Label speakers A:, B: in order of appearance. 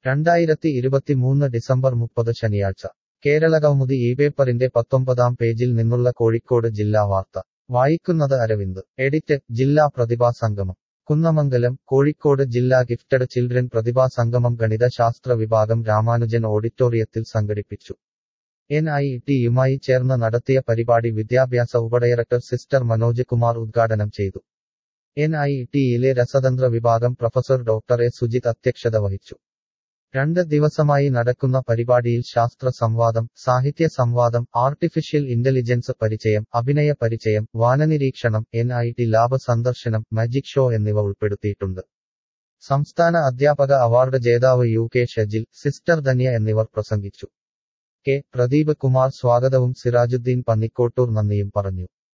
A: രണ്ടായിരത്തി ഇരുപത്തിമൂന്ന് ഡിസംബർ മുപ്പത് ശനിയാഴ്ച കേരളകൗമുദി ഈ പേപ്പറിന്റെ പത്തൊമ്പതാം പേജിൽ നിന്നുള്ള കോഴിക്കോട് ജില്ലാ വാർത്ത വായിക്കുന്നത് അരവിന്ദ് എഡിറ്റ് ജില്ലാ പ്രതിഭാ സംഗമം കുന്നമംഗലം കോഴിക്കോട് ജില്ലാ ഗിഫ്റ്റഡ് ചിൽഡ്രൻ പ്രതിഭാ സംഗമം ഗണിത ശാസ്ത്ര വിഭാഗം രാമാനുജൻ ഓഡിറ്റോറിയത്തിൽ സംഘടിപ്പിച്ചു എൻ ഐ ടിയുമായി ചേർന്ന് നടത്തിയ പരിപാടി വിദ്യാഭ്യാസ ഉപഡയറക്ടർ സിസ്റ്റർ മനോജ് കുമാർ ഉദ്ഘാടനം ചെയ്തു എൻ ഐ ടിയിലെ രസതന്ത്ര വിഭാഗം പ്രൊഫസർ ഡോക്ടർ എ സുജിത് അധ്യക്ഷത വഹിച്ചു രണ്ട് ദിവസമായി നടക്കുന്ന പരിപാടിയിൽ ശാസ്ത്ര സംവാദം സാഹിത്യ സംവാദം ആർട്ടിഫിഷ്യൽ ഇന്റലിജൻസ് പരിചയം അഭിനയ പരിചയം വാനനിരീക്ഷണം എൻ ഐ ടി ലാബ് സന്ദർശനം മാജിക് ഷോ എന്നിവ ഉൾപ്പെടുത്തിയിട്ടുണ്ട് സംസ്ഥാന അധ്യാപക അവാർഡ് ജേതാവ് U K Shajil sister Dhanya എന്നിവർ പ്രസംഗിച്ചു കെ പ്രദീപ് കുമാർ സ്വാഗതവും സിറാജുദ്ദീൻ പന്നിക്കോട്ടൂർ നന്ദിയും പറഞ്ഞു